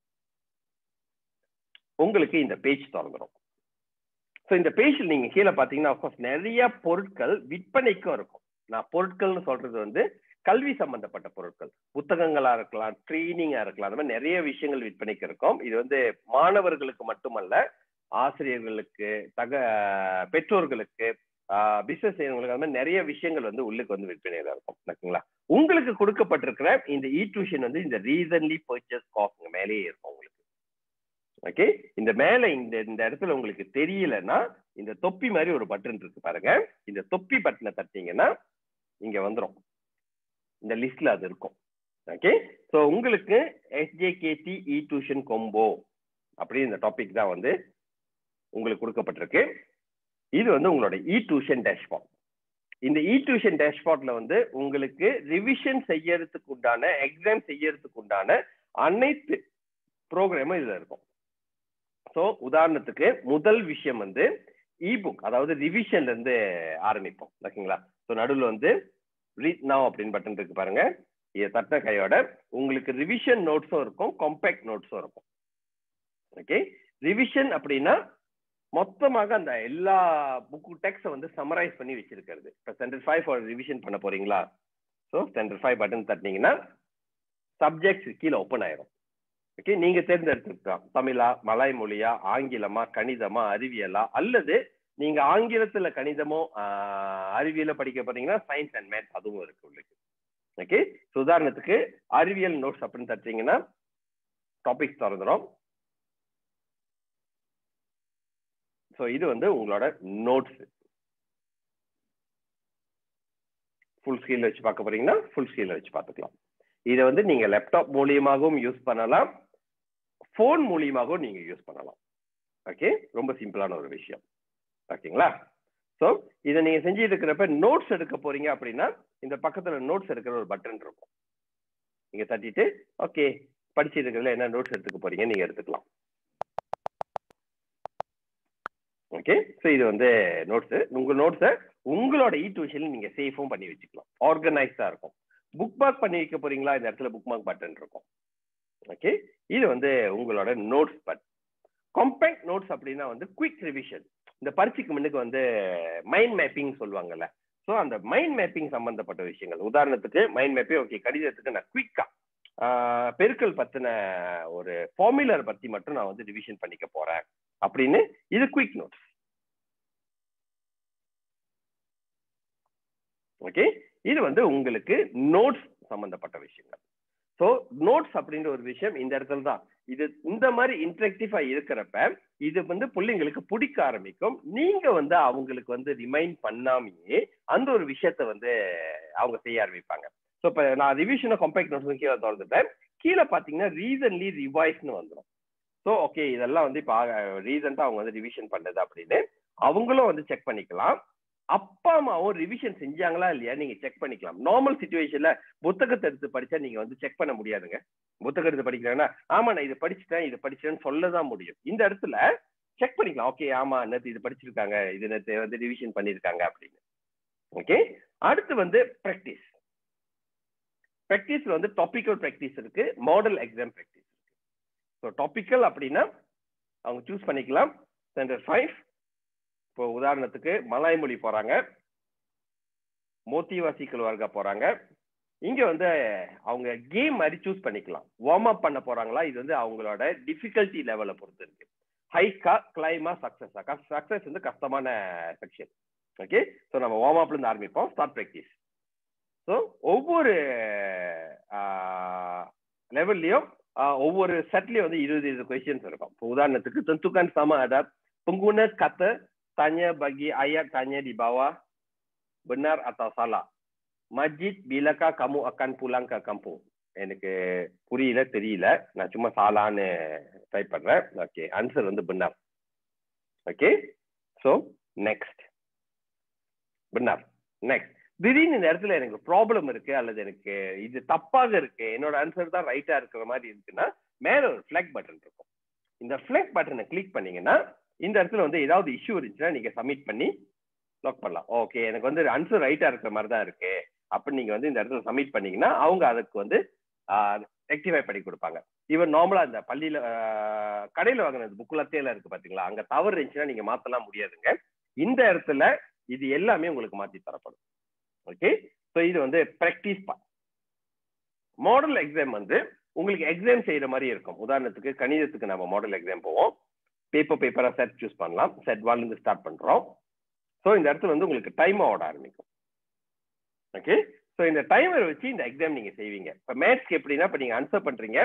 உங்களுக்கு இந்த பேஜ் திறந்துடும் ஸோ இந்த பேஜில் நீங்க கீழே பார்த்தீங்கன்னா அஃப்கோர்ஸ் நிறைய பொருட்கள் விற்பனைக்கும் இருக்கும் நான் பொருட்கள்னு சொல்றது வந்து கல்வி சம்பந்தப்பட்ட பொருட்கள் புத்தகங்களா இருக்கலாம் ட்ரைனிங்கா இருக்கலாம் அந்த மாதிரி நிறைய விஷயங்கள் விற்பனைக்கு இருக்கும் இது வந்து மாணவர்களுக்கு மட்டுமல்ல ஆசிரியர்களுக்கு தக பெற்றோர்களுக்கு பிசினஸ் செய்யறவங்களுக்கு அந்த மாதிரி நிறைய விஷயங்கள் வந்து உள்ளுக்கு வந்து விற்பனையில இருக்கும் ஓகேங்களா உங்களுக்கு கொடுக்கப்பட்டிருக்கிற இந்த இ டியூஷன் வந்து இந்த ரீசன்லி பர்ச்சேஸ் காஸ்ட் மேலேயே இருக்கும் உங்களுக்கு ஓகே இந்த மேல இந்த இந்த இடத்துல உங்களுக்கு தெரியலன்னா இந்த தொப்பி மாதிரி ஒரு பட்டன் இருக்கு பாருங்க இந்த தொப்பி பட்டனை தட்டிங்கன்னா இங்க வந்துடும் இந்த லிஸ்ட்ல அது இருக்கும் ஓகே ஸோ உங்களுக்கு எஸ்ஜேகேடி இ டியூஷன் கொம்போ அப்படி இந்த டாபிக் தான் வந்து உங்களுக்கு கொடுக்கப்பட்டிருக்கு இது வந்து உங்களோட இ டியூஷன் டேஷ்பாட் இந்த இ டியூஷன் டேஷ்பாட்ல வந்து உங்களுக்கு ரிவிஷன் செய்யறதுக்கு உண்டான எக்ஸாம் செய்யறதுக்கு உண்டான அனைத்து ப்ரோக்ராமும் இதுல இருக்கும் ஸோ உதாரணத்துக்கு முதல் விஷயம் வந்து இ புக் அதாவது ரிவிஷன்ல இருந்து ஆரம்பிப்போம் ஓகேங்களா ஸோ நடுவில் வந்து ரீட் நவ் அப்படின்னு பட்டன் இருக்கு பாருங்க இதை தட்ட கையோட உங்களுக்கு ரிவிஷன் நோட்ஸும் இருக்கும் காம்பேக்ட் நோட்ஸும் இருக்கும் ஓகே ரிவிஷன் அப்படின்னா மொத்தமாக அந்த எல்லா புக்கு டெக்ஸ்ட வந்து சமரைஸ் பண்ணி வச்சிருக்கிறது இப்போ ஸ்டாண்டர்ட் ஃபைவ் ரிவிஷன் பண்ண போறீங்களா ஸோ ஸ்டாண்டர்ட் ஃபைவ் பட்டன் தட்டினீங்கன்னா சப்ஜெக்ட்ஸ் கீழே ஓப்பன் ஆயிரும் ஓகே நீங்க தேர்ந்தெடுத்துக்கலாம் தமிழா மலாய் மொழியா ஆங்கிலமா கணிதமா அறிவியலா அல்லது நீங்க ஆங்கிலத்துல கணிதமோ அறிவியல படிக்க போறீங்கன்னா சயின்ஸ் அண்ட் மேத்ஸ் அதுவும் இருக்கு உங்களுக்கு ஓகே உதாரணத்துக்கு அறிவியல் நோட்ஸ் அப்படின்னு தட்டீங்கன்னா டாபிக் திறந்துடும் ஸோ இது வந்து உங்களோட நோட்ஸ் ஃபுல் ஸ்கீல் வச்சு பார்க்க போறீங்கன்னா ஃபுல் ஸ்கீல் வச்சு பார்த்துக்கலாம் இதை வந்து நீங்க லேப்டாப் மூலியமாகவும் யூஸ் பண்ணலாம் ஃபோன் மூலியமாகவும் நீங்க யூஸ் பண்ணலாம் ஓகே ரொம்ப சிம்பிளான ஒரு விஷயம் ஓகேங்களா ஸோ இதை நீங்க செஞ்சுட்டு இருக்கிறப்ப நோட்ஸ் எடுக்க போறீங்க அப்படின்னா இந்த பக்கத்துல நோட்ஸ் எடுக்கிற ஒரு பட்டன் இருக்கும் நீங்க தட்டிட்டு ஓகே படிச்சுட்டு இருக்கிறதுல என்ன நோட்ஸ் எடுத்துக்க போறீங்க நீங்க எடுத்துக்கலாம் ஓகே ஸோ இது வந்து நோட்ஸ் உங்க நோட்ஸை உங்களோட இ டியூஷன் நீங்க சேஃபும் பண்ணி வச்சுக்கலாம் ஆர்கனைஸ்டா இருக்கும் புக் மார்க் பண்ணி வைக்க போறீங்களா இந்த இடத்துல புக் மார்க் பட்டன் இருக்கும் ஓகே இது வந்து உங்களோட நோட்ஸ் பட் காம்பேக்ட் நோட்ஸ் அப்படின்னா வந்து குயிக் ரிவிஷன் இந்த பரீட்சைக்கு முன்னுக்கு வந்து மைண்ட் மேப்பிங் சொல்லுவாங்கல்ல ஸோ அந்த மைண்ட் மேப்பிங் சம்பந்தப்பட்ட விஷயங்கள் உதாரணத்துக்கு மைண்ட் மேப்பிங் ஓகே கடிதத்துக்கு நான் குயிக்கா பெருக்கல் பத்தின ஒரு ஃபார்முலர் பத்தி மட்டும் நான் வந்து ரிவிஷன் பண்ணிக்க போறேன் அப்படின்னு இது குயிக் நோட்ஸ் ஓகே இது வந்து உங்களுக்கு நோட்ஸ் சம்பந்தப்பட்ட விஷயங்கள் ஸோ நோட்ஸ் அப்படின்ற ஒரு விஷயம் இந்த இடத்துல தான் இது இந்த மாதிரி இன்ட்ராக்டிவா இருக்கிறப்ப இது வந்து பிள்ளைங்களுக்கு பிடிக்க ஆரம்பிக்கும் நீங்க வந்து அவங்களுக்கு வந்து ரிமைண்ட் பண்ணாமையே அந்த ஒரு விஷயத்த வந்து அவங்க செய்ய ஆரம்பிப்பாங்க ஸோ இப்போ நான் ரிவிஷனை கம்பேக்ட் நோட்ஸ் கீழே திறந்துட்டேன் கீழே பார்த்தீங்கன்னா ரீசன்லி ரிவைஸ்னு வந்துடும் ஸோ ஓகே இதெல்லாம் வந்து இப்போ ரீசெண்டாக அவங்க வந்து ரிவிஷன் பண்ணது அப்படின்னு அவங்களும் வந்து செக் பண்ணிக்கலாம் அப்பா அம்மாவும் ரிவிஷன் செஞ்சாங்களா இல்லையா நீங்க செக் பண்ணிக்கலாம் நார்மல் சுச்சுவேஷன்ல புத்தகத்தை எடுத்து படிச்சா நீங்க வந்து செக் பண்ண முடியாதுங்க புத்தகம் எடுத்து படிக்கிறாங்கன்னா ஆமா நான் இதை படிச்சுட்டேன் இது படிச்சேன்னு சொல்லதான் முடியும் இந்த இடத்துல செக் பண்ணிக்கலாம் ஓகே ஆமா நேற்று இது படிச்சிருக்காங்க இது நேற்று வந்து ரிவிஷன் பண்ணியிருக்காங்க அப்படின்னு ஓகே அடுத்து வந்து ப்ராக்டிஸ் ப்ராக்டிஸ்ல வந்து டாபிக்கல் ப்ராக்டிஸ் இருக்கு மாடல் எக்ஸாம் ப்ராக்டிஸ் இருக்கு ஸோ டாபிக்கல் அப்படின்னா அவங்க சூஸ் பண்ணிக்கலாம் ஸ்டாண்டர்ட் ஃபைவ் இப்போ உதாரணத்துக்கு மலாய் மொழி போறாங்க மோத்திவாசிக்கல் வர்க்கா போறாங்க இங்க வந்து அவங்க கேம் மாதிரி சூஸ் பண்ணிக்கலாம் வார்ம் அப் பண்ண போறாங்களா இது வந்து அவங்களோட டிஃபிகல்ட்டி லெவலை பொறுத்து இருக்கு ஹைக்கா கிளைமா சக்சஸா சக்சஸ் வந்து கஷ்டமான செக்ஷன் ஓகே ஸோ நம்ம வார்ம் அப்ல இருந்து ஆரம்பிப்போம் ஸ்டார்ட் ப்ராக்டிஸ் ஸோ ஒவ்வொரு லெவல்லையும் ஒவ்வொரு செட்லயும் வந்து இருபது இருபது கொஸ்டின்ஸ் இருக்கும் இப்போ உதாரணத்துக்கு tentukan sama ada pengguna kata tanya bagi ayat tanya di bawah benar atau salah. Majid, bilakah kamu akan pulang ke kampung? எனக்கு புரியல தெரியல நான் சும்மா சாலான்னு ட்ரை பண்றேன் ஓகே ஆன்சர் வந்து பின்னார் ஓகே ஸோ நெக்ஸ்ட் பின்னார் நெக்ஸ்ட் திடீர்னு இந்த இடத்துல எனக்கு ப்ராப்ளம் இருக்கு அல்லது எனக்கு இது தப்பாக இருக்கு என்னோட ஆன்சர் தான் ரைட்டா இருக்கிற மாதிரி இருக்குன்னா மேல ஒரு ஃபிளாக் பட்டன் இருக்கும் இந்த ஃபிளாக் பட்டனை கிளிக் பண்ணீங்கன்னா இந்த இடத்துல வந்து ஏதாவது இஷ்யூ இருந்துச்சுன்னா நீங்க சப்மிட் பண்ணி லாக் பண்ணலாம் ஓகே எனக்கு வந்து ஆன்சர் ரைட்டா இருக்கிற மாதிரி தான் இருக்கு அப்படின்னு நீங்க வந்து இந்த இடத்துல சப்மிட் பண்ணீங்கன்னா அவங்க அதுக்கு வந்து ரெக்டிஃபை பண்ணி கொடுப்பாங்க ஈவன் நார்மலா இந்த பள்ளியில ஆஹ், கடையில வாங்கினது புக்குலத்தேல இருக்கு பாத்தீங்களா அங்க தவறு இருந்துச்சுன்னா நீங்க மாத்தலாம் முடியாதுங்க இந்த இடத்துல இது எல்லாமே உங்களுக்கு மாத்தி தரப்படும் ஓகே ஸோ இது வந்து ப்ராக்டிஸ் பார்ட் மாடல் எக்ஸாம் வந்து உங்களுக்கு எக்ஸாம் செய்யற மாதிரி இருக்கும் உதாரணத்துக்கு கணிதத்துக்கு நம்ம மாடல் எக்ஸாம் போவோம் பேப்பர் பேப்பரா செட் சூஸ் பண்ணலாம் செட் ஒன்ல இருந்து ஸ்டார்ட் பண்றோம் ஸோ இந்த இடத்துல வந்து உங்களுக்கு டைம் ஓட ஆரம்பிக்கும் ஓகே ஸோ இந்த டைமர் வச்சு இந்த எக்ஸாம் நீங்க செய்வீங்க இப்போ மேத்ஸ்க்கு எப்படின்னா இப்போ நீங்க ஆன்சர் பண்றீங்க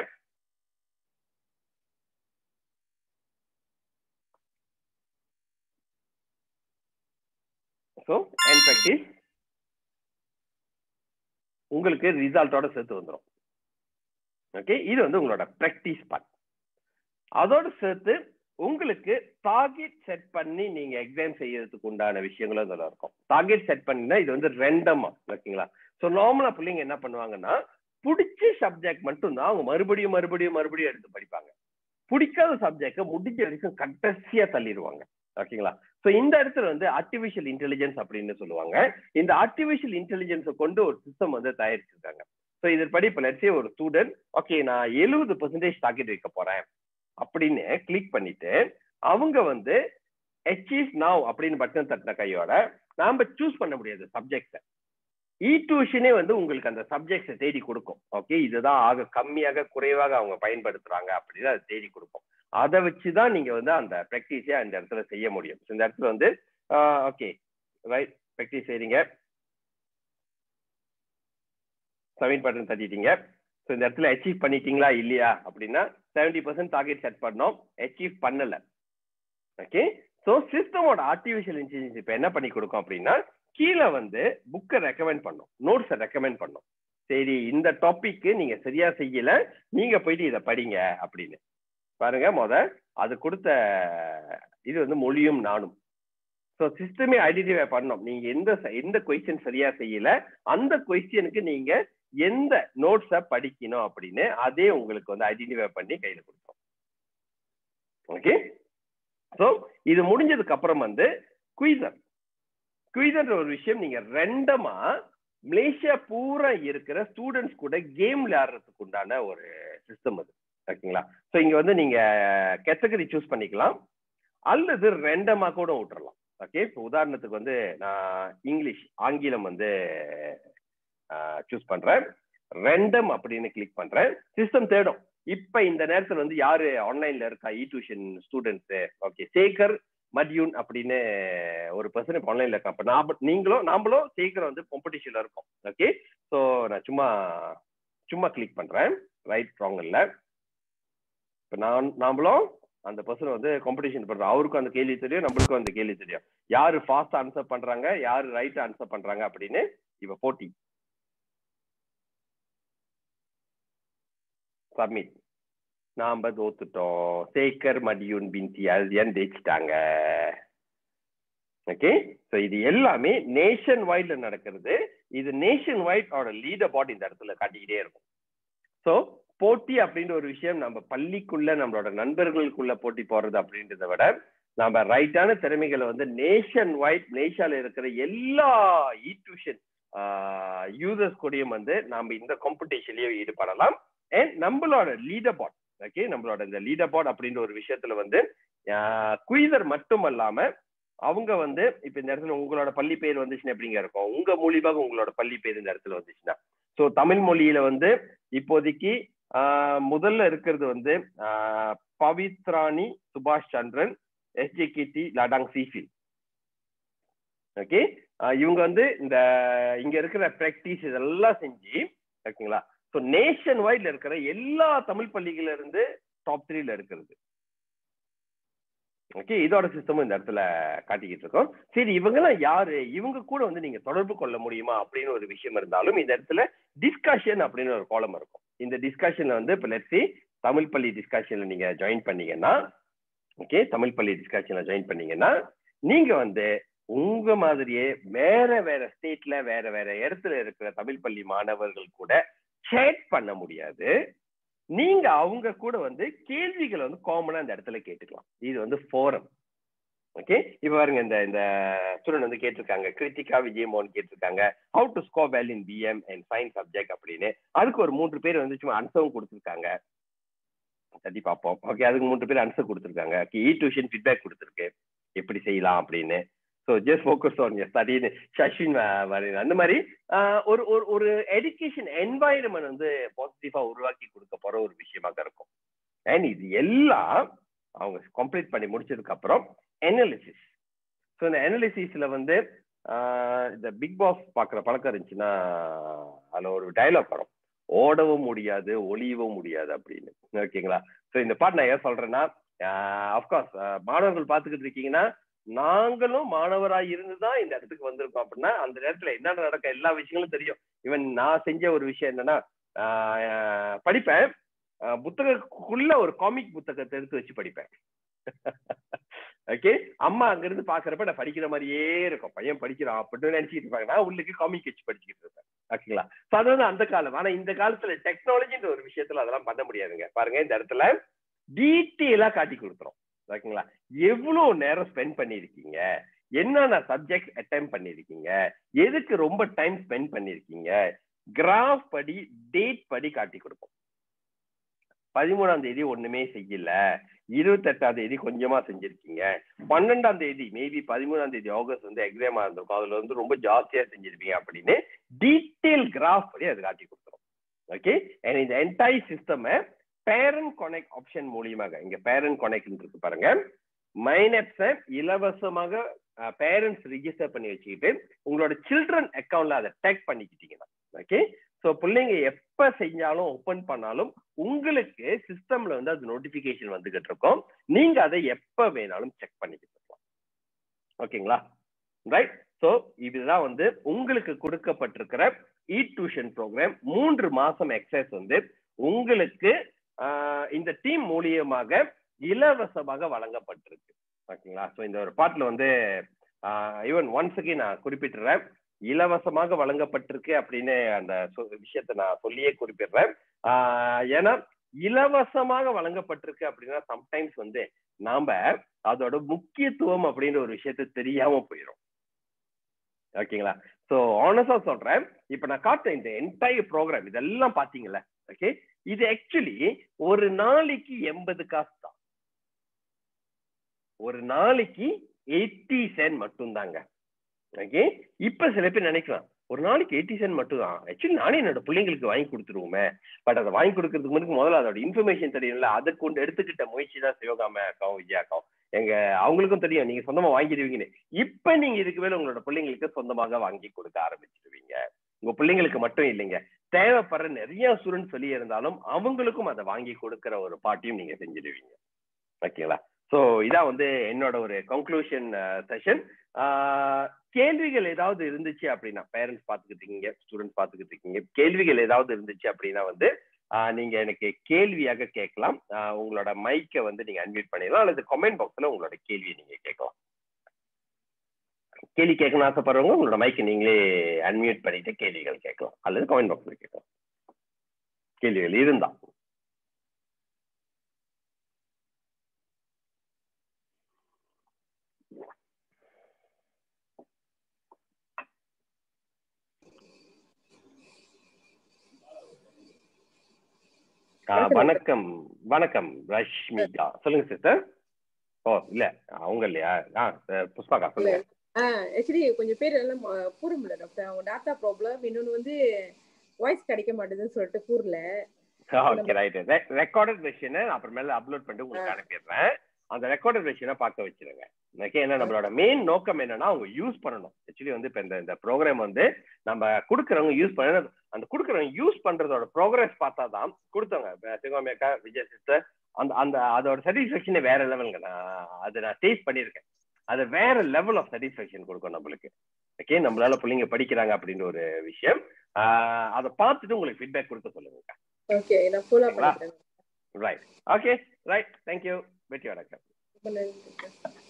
ஸோ அண்ட் ப்ராக்டிஸ் உங்களுக்கு ரிசல்ட்டோட சேர்த்து வந்துடும் ஓகே இது வந்து உங்களோட ப்ராக்டிஸ் பார்ட் அதோட சேர்த்து உங்களுக்கு டார்கெட் செட் பண்ணி நீங்க எக்ஸாம் செய்யறதுக்கு உண்டான விஷயங்களும் இதுல இருக்கும் டார்கெட் செட் பண்ணினா இது வந்து ரெண்டமா ஓகேங்களா ஸோ நார்மலா பிள்ளைங்க என்ன பண்ணுவாங்கன்னா பிடிச்ச சப்ஜெக்ட் மட்டும்தான் அவங்க மறுபடியும் மறுபடியும் மறுபடியும் எடுத்து படிப்பாங்க பிடிக்காத சப்ஜெக்ட முடிஞ்ச வரைக்கும் கடைசியா தள்ளிடுவாங்க ஓகேங்களா ஸோ இந்த இடத்துல வந்து ஆர்டிஃபிஷியல் இன்டெலிஜென்ஸ் அப்படின்னு சொல்லுவாங்க இந்த ஆர்டிஃபிஷியல் இன்டெலிஜென்ஸை கொண்டு ஒரு சிஸ்டம் வந்து தயாரிச்சிருக்காங்க ஸோ இதன்படி இப்போ லட்சிய ஒரு ஸ்டூடெண்ட் ஓகே நான் எழுபது பெர்சன்டேஜ் டார்கெட் வைக்க போறேன் அப்படின்னு கிளிக் பண்ணிட்டு அவங்க வந்து அச்சீவ் நாவ் அப்படின்னு பட்டன் தட்டின கையோட நாம சூஸ் பண்ண முடியாது சப்ஜெக்ட்ஸை இ டியூஷனே வந்து உங்களுக்கு அந்த சப்ஜெக்ட்ஸை தேடி கொடுக்கும் ஓகே இதுதான் ஆக கம்மியாக குறைவாக அவங்க பயன்படுத்துறாங்க அப்படின்னு அதை தேடி கொடுக்கும் அதை வச்சு தான் நீங்க வந்து அந்த ப்ராக்டிஸே அந்த இடத்துல செய்ய முடியும் இந்த இடத்துல வந்து ஓகே ரைட் ப்ராக்டிஸ் செய்றீங்க சப்மிட் பட்டன் தட்டிட்டீங்க ஸோ இந்த இடத்துல அச்சீவ் பண்ணிட்டீங்களா இல்லையா அப்படின்னா செவன்டி பர்சன்ட் டார்கெட் செட் பண்ணோம் அச்சீவ் பண்ணல ஓகே ஸோ சிஸ்டமோட ஆர்டிஃபிஷியல் இன்டெலிஜென்ஸ் இப்போ என்ன பண்ணி கொடுக்கும் அப்படின்னா கீழே வந்து புக்கை ரெக்கமெண்ட் பண்ணும் நோட்ஸை ரெக்கமெண்ட் பண்ணும் சரி இந்த டாபிக்கு நீங்க சரியா செய்யல நீங்க போயிட்டு இதை படிங்க அப்படின்னு பாருங்க முத அது கொடுத்த இது வந்து மொழியும் நானும் ஸோ சிஸ்டமே ஐடென்டிஃபை பண்ணோம் நீங்க எந்த ச- எந்த கொஸ்டின் சரியா செய்யல அந்த கொஸ்டினுக்கு நீங்க எந்த நோட்ஸை படிக்கணும் அப்படின்னு அதே உங்களுக்கு வந்து ஐடென்டிஃபை பண்ணி கையில கொடுத்தோம் ஓகே ஸோ இது முடிஞ்சதுக்கு அப்புறம் வந்து குயிசர் குயிசர்ன்ற ஒரு விஷயம் நீங்க ரெண்டமா மலேசியா பூரா இருக்கிற ஸ்டூடெண்ட்ஸ் கூட கேம் விளையாடுறதுக்கு உண்டான ஒரு சிஸ்டம் அது ஓகேங்களா ஸோ இங்க வந்து நீங்க கேட்டகரி சூஸ் பண்ணிக்கலாம் அல்லது ரெண்டமா கூட விட்டுறலாம் ஓகே இப்போ உதாரணத்துக்கு வந்து நான் இங்கிலீஷ் ஆங்கிலம் வந்து சூஸ் பண்றேன் ரெண்டம் அப்படின்னு கிளிக் பண்றேன் சிஸ்டம் தேடும் இப்ப இந்த நேரத்துல வந்து யாரு ஆன்லைன்ல இருக்கா e tuition students okay Sekar மதியூன் அப்படின்னு ஒரு பர்சன் இப்போ ஆன்லைன்ல இருக்கா அப்ப நாம நீங்களும் நாமளும் சேகர் வந்து காம்படிஷன்ல இருக்கோம் ஓகே ஸோ நான் சும்மா சும்மா கிளிக் பண்றேன் ரைட் ராங் இல்ல இப்ப நான் நாமளும் அந்த பர்சன் வந்து காம்படிஷன் பண்றோம் அவருக்கும் அந்த கேள்வி தெரியும் நம்மளுக்கும் அந்த கேள்வி தெரியும் யாரு ஃபாஸ்ட் ஆன்சர் பண்றாங்க யாரு ரைட் ஆன்சர் பண்றாங்க அப்படின்னு இப்ப போட்டி சப்மிட் நாம தோத்துட்டோம் சேகர் மடியூன் பின்சி அல்தியன் ஜெயிச்சிட்டாங்க ஓகே ஸோ இது எல்லாமே நேஷன் வைட்ல நடக்கிறது இது நேஷன் வைடோட லீடர் பாட் இந்த இடத்துல காட்டிக்கிட்டே இருக்கும் ஸோ போட்டி அப்படின்ற ஒரு விஷயம் நம்ம பள்ளிக்குள்ள நம்மளோட நண்பர்களுக்குள்ள போட்டி போறது அப்படின்றத விட நம்ம ரைட்டான திறமைகளை வந்து நேஷன் வைட் நேஷால இருக்கிற எல்லா இ டியூஷன் யூசர்ஸ் கூடயும் வந்து நாம இந்த காம்படிஷன்லயும் ஈடுபடலாம் அண்ட் நம்மளோட லீடர் பாட் ஓகே நம்மளோட இந்த லீடர் பாட் அப்படின்ற ஒரு விஷயத்துல வந்து குயிதர் மட்டும் அல்லாம அவங்க வந்து இப்ப இந்த இடத்துல உங்களோட பள்ளி பேர் வந்துச்சுன்னா எப்படிங்க இருக்கும் உங்க மூலியமாக உங்களோட பள்ளி பேர் இந்த இடத்துல வந்துச்சுன்னா ஸோ தமிழ் மொழியில வந்து இப்போதைக்கு ஆஹ், முதல்ல இருக்கிறது வந்து ஆஹ், பவித்ராணி சுபாஷ் சந்திரன் எஸ்ஜேகேடி லடாங் சீஃபில் ஓகே இவங்க வந்து இந்த இங்க இருக்கிற பிராக்டிஸ் இதெல்லாம் செஞ்சு ஓகேங்களா ஸோ நேஷன் வைட்ல இருக்கிற எல்லா தமிழ் பள்ளிகள்ல இருந்து டாப் த்ரீல இருக்கிறது ஓகே இதோட சிஸ்டமும் இந்த இடத்துல காட்டிக்கிட்டு இருக்கோம் சரி இவங்கெல்லாம் யாரு இவங்க கூட வந்து நீங்க தொடர்பு கொள்ள முடியுமா அப்படின்னு ஒரு விஷயம் இருந்தாலும் இந்த இடத்துல டிஸ்கஷன் அப்படின்னு ஒரு கோலம் இருக்கும் இந்த டிஸ்கஷன்ல வந்து இப்போ லெட்ஸி தமிழ் பள்ளி டிஸ்கஷன்ல நீங்க ஜாயின் பண்ணீங்கன்னா ஓகே தமிழ் பள்ளி டிஸ்கஷன்ல ஜாயின் பண்ணீங்கன்னா நீங்க வந்து உங்க மாதிரியே வேற வேற ஸ்டேட்ல வேற வேற இடத்துல இருக்கிற தமிழ் பள்ளி மாணவர்கள் கூட சேட் பண்ண முடியாது நீங்க அவங்க கூட வந்து கேள்விகளை வந்து காமனா அந்த இடத்துல கேட்டுக்கலாம் இது வந்து ஃபோரம் ஓகே இப்போ பாருங்க இந்த இந்த ஸ்டூடெண்ட் வந்து கேட்டிருக்காங்க கிருத்திகா விஜயமோகன் கேட்டிருக்காங்க how to score well in PM and science subject அப்படின்னு அதுக்கு ஒரு மூன்று பேர் வந்து சும்மா அன்சரும் கொடுத்துருக்காங்க தட்டி பார்ப்போம் ஓகே அதுக்கு மூன்று பேர் ஆன்சர் கொடுத்துருக்காங்க இ டியூஷன் ஃபீட்பேக் கொடுத்துருக்கு எப்படி செய்யலாம் அப்படின்னு so just focus on S ஸ்டடின்னு சஷ்வின் வரீங்க அந்த மாதிரி ஒரு ஒரு ஒரு எஜுகேஷன் என்வாயரன்மெண்ட் வந்து பாசிட்டிவா உருவாக்கி கொடுக்க போற ஒரு விஷயமாக இருக்கும் அண்ட் இது எல்லாம் அவங்க கம்ப்ளீட் பண்ணி முடிச்சதுக்கு அப்புறம் அனாலிசிஸ் ஸோ இந்த அனாலிசிஸ்ல வந்து இந்த பிக் பாஸ் பார்க்குற பழக்கம் இருந்துச்சுன்னா அதில் ஒரு டைலாக் வரும் ஓடவும் முடியாது ஒளியவும் முடியாது அப்படின்னு ஓகேங்களா ஸோ இந்த பாட்டு நான் ஏன் சொல்றேன்னா அஃப்கோர்ஸ் மாணவர்கள் பார்த்துக்கிட்டு இருக்கீங்கன்னா நாங்களும் மாணவராக இருந்துதான் இந்த இடத்துக்கு வந்திருக்கோம் அப்படின்னா அந்த நேரத்துல என்ன நடக்க எல்லா விஷயங்களும் தெரியும் ஈவன் நான் செஞ்ச ஒரு விஷயம் என்னன்னா படிப்பேன் புத்தகக்குள்ள ஒரு காமிக் புத்தகத்தை எடுத்து வச்சு படிப்பேன் ஓகே அம்மா அங்கிருந்து பாக்குறப்ப நான் படிக்கிற மாதிரியே இருக்கும் பையன் படிக்கிறான் அப்படின்னு நினைச்சிட்டு இருப்பாங்க நான் உள்ளுக்கு காமிக் வச்சு படிச்சுக்கிட்டு இருப்பேன் ஓகேங்களா அது வந்து அந்த காலம் ஆனா இந்த காலத்துல டெக்னாலஜின்ற ஒரு விஷயத்துல அதெல்லாம் பண்ண முடியாதுங்க பாருங்க இந்த இடத்துல டீட்டெயிலா காட்டி கொடுத்துரும் ஓகேங்களா எவ்வளவு நேரம் ஸ்பெண்ட் பண்ணிருக்கீங்க என்னென்ன சப்ஜெக்ட் அட்டம் பண்ணிருக்கீங்க எதுக்கு ரொம்ப டைம் ஸ்பெண்ட் பண்ணிருக்கீங்க கிராஃப் படி டேட் படி காட்டி கொடுப்போம் பதிமூணாம் தேதி ஒண்ணுமே செய்யல இருபத்தெட்டாம் தேதி கொஞ்சமா செஞ்சிருக்கீங்க பன்னெண்டாம் தேதி மேபி பதிமூணாம் தேதி ஆகஸ்ட் வந்து எக்ஸாமா இருந்திருக்கும் அதுல வந்து ரொம்ப ஜாஸ்தியா செஞ்சிருப்பீங்க அப்படின்னு டீட்டெயில் கிராஃப் படி அது காட்டி கொடுத்துரும் ஓகே அண்ட் இந்த entire system parent connect option மூலியமாக இங்க பேரண்ட் கனெக்ட் இருக்கு பாருங்க மைனப்ஸை இலவசமாக பேரண்ட்ஸ் ரிஜிஸ்டர் பண்ணி வச்சுக்கிட்டு உங்களோட சில்ட்ரன் அக்கௌண்ட்ல அதை டேக் பண்ணிக்கிட்டீங்கன்னா ஓகே ஸோ பிள்ளைங்க எப்ப செஞ்சாலும் ஓப்பன் பண்ணாலும் உங்களுக்கு சிஸ்டம்ல வந்து அது நோட்டிபிகேஷன் வந்துகிட்டு இருக்கும் நீங்க அதை எப்ப வேணாலும் செக் பண்ணிக்கிட்டு இருக்கலாம் ஓகேங்களா ரைட் ஸோ இதுதான் வந்து உங்களுக்கு கொடுக்கப்பட்டிருக்கிற இ டியூஷன் ப்ரோக்ராம் மூன்று மாசம் எக்ஸசைஸ் வந்து உங்களுக்கு இந்த டீம் மூலியமாக இலவசமாக வழங்கப்பட்டிருக்கு ஓகேங்களா ஸோ இந்த ஒரு பாட்டில் வந்து ஈவன் ஒன்ஸுக்கு நான் குறிப்பிட்டுறேன் இலவசமாக வழங்கப்பட்டிருக்கு அப்படின்னு அந்த விஷயத்த நான் சொல்லியே குறிப்பிடுறேன் ஏன்னா இலவசமாக வழங்கப்பட்டிருக்கு அப்படின்னா சம்டைம்ஸ் வந்து நாம அதோட முக்கியத்துவம் அப்படின்ற ஒரு விஷயத்த தெரியாம போயிடும் ஓகேங்களா ஸோ ஆனஸ்டா சொல்றேன் இப்ப நான் காட்ட இந்த என்டையர் ப்ரோக்ராம் இதெல்லாம் பாத்தீங்கல்ல ஓகே இது ஆக்சுவலி ஒரு நாளைக்கு எண்பது காசு தான் ஒரு நாளைக்கு எயிட்டி சென்ட் மட்டும்தாங்க ஓகே இப்ப சில பேர் நினைக்கலாம் ஒரு நாளைக்கு எயிட்டி சென்ட் மட்டும் தான் ஆக்சுவலி நானே என்னோட பிள்ளைங்களுக்கு வாங்கி கொடுத்துருவோமே பட் அதை வாங்கி கொடுக்கறதுக்கு முன்னாடி முதல்ல அதோட இன்ஃபர்மேஷன் தெரியல அதை கொண்டு எடுத்துக்கிட்ட முயற்சி தான் சிவகாம அக்காவும் விஜயா அக்காவும் எங்க அவங்களுக்கும் தெரியும் நீங்க சொந்தமா வாங்கிடுவீங்கன்னு இப்ப நீங்க இதுக்கு மேல உங்களோட பிள்ளைங்களுக்கு சொந்தமாக வாங்கி கொடுக்க ஆரம்பிச்சிருவீங்க உங்க பிள்ளைங்களுக்கு மட்டும் இல்லைங்க தேவைப்படுற நிறைய ஸ்டூடெண்ட் சொல்லி இருந்தாலும் அவங்களுக்கும் அதை வாங்கி கொடுக்கிற ஒரு பாட்டியும் நீங்க செஞ்சிடுவீங்க ஓகேங்களா ஸோ இதான் வந்து என்னோட ஒரு கன்க்ளூஷன் செஷன் கேள்விகள் ஏதாவது இருந்துச்சு அப்படின்னா பேரண்ட்ஸ் பார்த்துக்கிட்டு இருக்கீங்க ஸ்டூடெண்ட்ஸ் பார்த்துக்கிட்டு இருக்கீங்க கேள்விகள் ஏதாவது இருந்துச்சு அப்படின்னா வந்து நீங்க எனக்கு கேள்வியாக கேட்கலாம் உங்களோட மைக்கை வந்து நீங்க அன்மியூட் பண்ணிடலாம் அல்லது கமெண்ட் பாக்ஸ்ல உங்களோட கேள்வியை நீங்க கேட்கலாம் கேள்வி கேட்கணும்னு ஆசைப்படுறவங்க உங்களோட மைக்கை நீங்களே அன்மியூட் பண்ணிட்டு கேள்விகள் கேட்கலாம் அல்லது கமெண்ட் பாக்ஸ்ல கேட்கலாம் கேள்விகள் இருந்தா வணக்கம் வணக்கம் ரஷ்மிகா சொல்லுங்க சிஸ்டர் ஓ இல்ல அவங்க இல்லையா ஆ புஷ்பாக்கா சொல்லுங்க ஆக்சுவலி கொஞ்சம் பேர் எல்லாம் கூற முடியல டாக்டர் அவங்க டாட்டா ப்ராப்ளம் இன்னொன்னு வந்து வாய்ஸ் கிடைக்க மாட்டேதுன்னு சொல்லிட்டு கூறல ஓகே ரைட் ரெக்கார்டட் வெர்ஷனை அப்புறமேல அப்லோட் பண்ணிட்டு உங்களுக்கு அனுப்பிடுறேன் அந்த ரெக்கார்டட் வெர்ஷனை பார்க்க வச்சிருங்க ஓகே ஏன்னா நம்மளோட மெயின் நோக்கம் என்னன்னா அவங்க யூஸ் பண்ணணும் ஆக்சுவலி வந்து இப்போ இந்த இந்த ப்ரோக்ராம் வந்து நம்ம கொடுக்குறவங்க யூஸ் பண்ண அந்த கொடுக்குறவங்க யூஸ் பண்றதோட ப்ரோக்ரஸ் பார்த்தா தான் கொடுத்தவங்க சிவகாமியக்கா விஜய் சிஸ்டர் அந்த அந்த அதோட சாட்டிஸ்ஃபேக்ஷனே வேற லெவலுங்க நான் அதை நான் டேஸ்ட் பண்ணியிருக்கேன் அது வேற லெவல் ஆஃப் சாட்டிஸ்ஃபேக்ஷன் கொடுக்கும் நம்மளுக்கு ஓகே நம்மளால பிள்ளைங்க படிக்கிறாங்க அப்படின்ற ஒரு விஷயம் ஆஹ் அதை பார்த்துட்டு உங்களுக்கு ஃபீட்பேக் கொடுக்க சொல்லுங்க ஓகே நான் ஃபுல்லா பண்ணிக்கிறேன் ரைட் ஓகே ரைட் தேங்க்யூ வெற்றி வணக்கம் ரொம்ப நன்றி